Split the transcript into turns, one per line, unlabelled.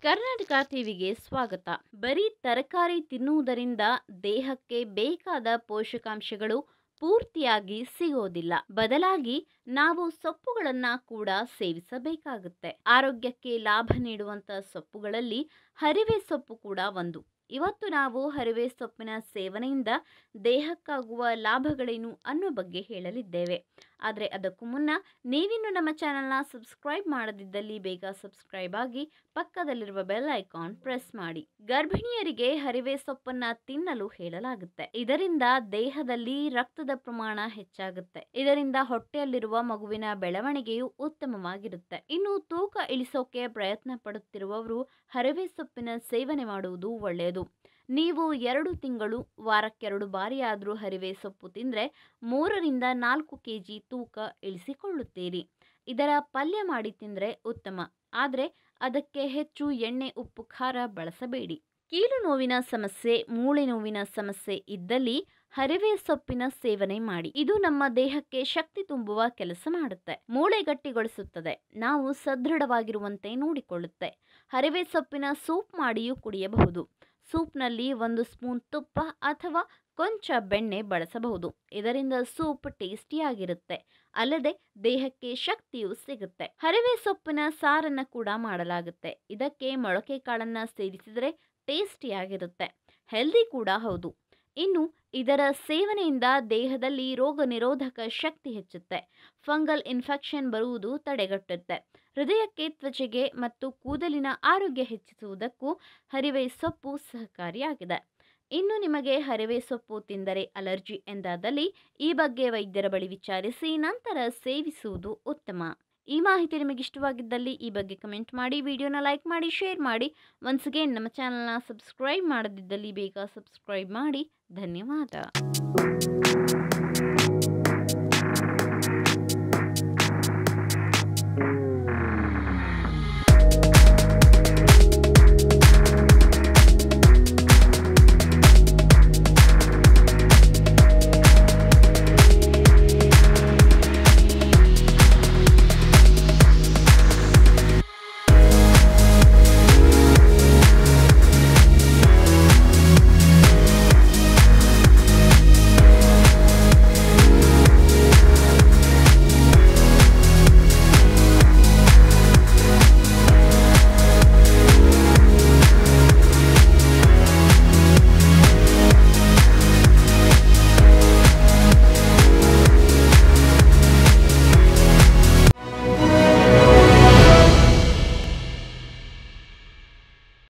ಕರ್ನಾಟಕ ಟಿವಿಗೆ ಸ್ವಾಗತ ಬರೀ ತರಕಾರಿ ತಿನ್ನುವುದರಿಂದ ದೇಹಕ್ಕೆ ಬೇಕಾದ ಪೋಷಕಾಂಶಗಳು ಪೂರ್ತಿಯಾಗಿ ಸಿಗೋದಿಲ್ಲ ಬದಲಾಗಿ ನಾವು ಸೊಪ್ಪುಗಳನ್ನ ಕೂಡ ಸೇವಿಸಬೇಕಾಗುತ್ತೆ ಆರೋಗ್ಯಕ್ಕೆ ಲಾಭ ನೀಡುವಂತ ಸೊಪ್ಪುಗಳಲ್ಲಿ ಹರಿವೆ ಸೊಪ್ಪು ಕೂಡ ಒಂದು ಇವತ್ತು ನಾವು ಹರಿವೆ ಸೊಪ್ಪಿನ ಸೇವನೆಯಿಂದ ದೇಹಕ್ಕಾಗುವ ಲಾಭಗಳೇನು ಅನ್ನೋ ಬಗ್ಗೆ ಹೇಳಲಿದ್ದೇವೆ ಆದರೆ ಅದಕ್ಕೂ ಮುನ್ನ ನೀವಿನ್ನು ನಮ್ಮ ಚಾನಲ್ನ ಸಬ್ಸ್ಕ್ರೈಬ್ ಮಾಡದಿದ್ದಲ್ಲಿ ಬೇಗ ಸಬ್ಸ್ಕ್ರೈಬ್ ಆಗಿ ಪಕ್ಕದಲ್ಲಿರುವ ಬೆಲ್ ಐಕಾನ್ ಪ್ರೆಸ್ ಮಾಡಿ ಗರ್ಭಿಣಿಯರಿಗೆ ಹರಿವೆ ಸೊಪ್ಪನ್ನ ತಿನ್ನಲು ಹೇಳಲಾಗುತ್ತೆ ಇದರಿಂದ ದೇಹದಲ್ಲಿ ರಕ್ತದ ಪ್ರಮಾಣ ಹೆಚ್ಚಾಗುತ್ತೆ ಇದರಿಂದ ಹೊಟ್ಟೆಯಲ್ಲಿರುವ ಮಗುವಿನ ಬೆಳವಣಿಗೆಯು ಉತ್ತಮವಾಗಿರುತ್ತೆ ಇನ್ನು ತೂಕ ಇಳಿಸೋಕೆ ಪ್ರಯತ್ನ ಪಡುತ್ತಿರುವವರು ಹರಿವೆ ಸೊಪ್ಪಿನ ಸೇವನೆ ಮಾಡುವುದು ಒಳ್ಳೆಯದು ನೀವು ಎರಡು ತಿಂಗಳು ವಾರಕ್ಕೆರಡು ಬಾರಿಯಾದರೂ ಹರಿವೆ ಸೊಪ್ಪು ತಿಂದರೆ ಮೂರರಿಂದ ನಾಲ್ಕು ಕೆ ಜಿ ತೂಕ ಇಳಿಸಿಕೊಳ್ಳುತ್ತೀರಿ ಇದರ ಪಲ್ಯ ಮಾಡಿ ತಿಂದರೆ ಉತ್ತಮ ಆದರೆ ಅದಕ್ಕೆ ಹೆಚ್ಚು ಎಣ್ಣೆ ಉಪ್ಪು ಖಾರ ಬಳಸಬೇಡಿ ಕೀಲು ನೋವಿನ ಸಮಸ್ಯೆ ಮೂಳೆ ನೋವಿನ ಸಮಸ್ಯೆ ಇದ್ದಲ್ಲಿ ಹರಿವೆ ಸೊಪ್ಪಿನ ಸೇವನೆ ಮಾಡಿ ಇದು ನಮ್ಮ ದೇಹಕ್ಕೆ ಶಕ್ತಿ ತುಂಬುವ ಕೆಲಸ ಮಾಡುತ್ತೆ ಮೂಳೆ ಗಟ್ಟಿಗೊಳಿಸುತ್ತದೆ ನಾವು ಸದೃಢವಾಗಿರುವಂತೆ ನೋಡಿಕೊಳ್ಳುತ್ತೆ ಹರಿವೆ ಸೊಪ್ಪಿನ ಸೂಪ್ ಮಾಡಿಯೂ ಕುಡಿಯಬಹುದು ಸೂಪ್ನಲ್ಲಿ ಒಂದು ಸ್ಪೂನ್ ತುಪ್ಪ ಅಥವಾ ಕೊಂಚ ಬೆಣ್ಣೆ ಬಳಸಬಹುದು ಇದರಿಂದ ಸೂಪ್ ಟೇಸ್ಟಿಯಾಗಿರುತ್ತೆ ಅಲ್ಲದೆ ದೇಹಕ್ಕೆ ಶಕ್ತಿಯೂ ಸಿಗುತ್ತೆ ಹರಿವೆ ಸೊಪ್ಪಿನ ಸಾರನ್ನ ಕೂಡ ಮಾಡಲಾಗುತ್ತೆ ಇದಕ್ಕೆ ಮೊಳಕೆ ಕಾಳನ್ನ ಸೇರಿಸಿದರೆ ಟೇಸ್ಟಿಯಾಗಿರುತ್ತೆ ಹೆಲ್ದಿ ಕೂಡ ಹೌದು ಇನ್ನು ಇದರ ಸೇವನೆಯಿಂದ ದೇಹದಲ್ಲಿ ರೋಗ ನಿರೋಧಕ ಶಕ್ತಿ ಹೆಚ್ಚುತ್ತೆ ಫಂಗಲ್ ಇನ್ಫೆಕ್ಷನ್ ಬರುವುದು ತಡೆಗಟ್ಟುತ್ತೆ ಹೃದಯಕ್ಕೆ ತ್ವಚೆಗೆ ಮತ್ತು ಕೂದಲಿನ ಆರೋಗ್ಯ ಹೆಚ್ಚಿಸುವುದಕ್ಕೂ ಹರಿವೆ ಸೊಪ್ಪು ಸಹಕಾರಿಯಾಗಿದೆ ಇನ್ನು ನಿಮಗೆ ಹರಿವೆ ಸೊಪ್ಪು ತಿಂದರೆ ಅಲರ್ಜಿ ಎಂದಾದಲ್ಲಿ ಈ ಬಗ್ಗೆ ವೈದ್ಯರ ಬಳಿ ವಿಚಾರಿಸಿ ನಂತರ ಸೇವಿಸುವುದು ಉತ್ತಮ ಈ ಮಾಹಿತಿ ನಿಮಗೆ ಇಷ್ಟವಾಗಿದ್ದಲ್ಲಿ ಈ ಬಗ್ಗೆ ಕಮೆಂಟ್ ಮಾಡಿ ವಿಡಿಯೋನ ಲೈಕ್ ಮಾಡಿ ಶೇರ್ ಮಾಡಿ ಒನ್ಸ್ ಅಗೇನ್ ನಮ್ಮ ಚಾನಲ್ನ ಸಬ್ಸ್ಕ್ರೈಬ್ ಮಾಡದಿದ್ದಲ್ಲಿ ಬೇಗ ಸಬ್ಸ್ಕ್ರೈಬ್ ಮಾಡಿ ಧನ್ಯವಾದ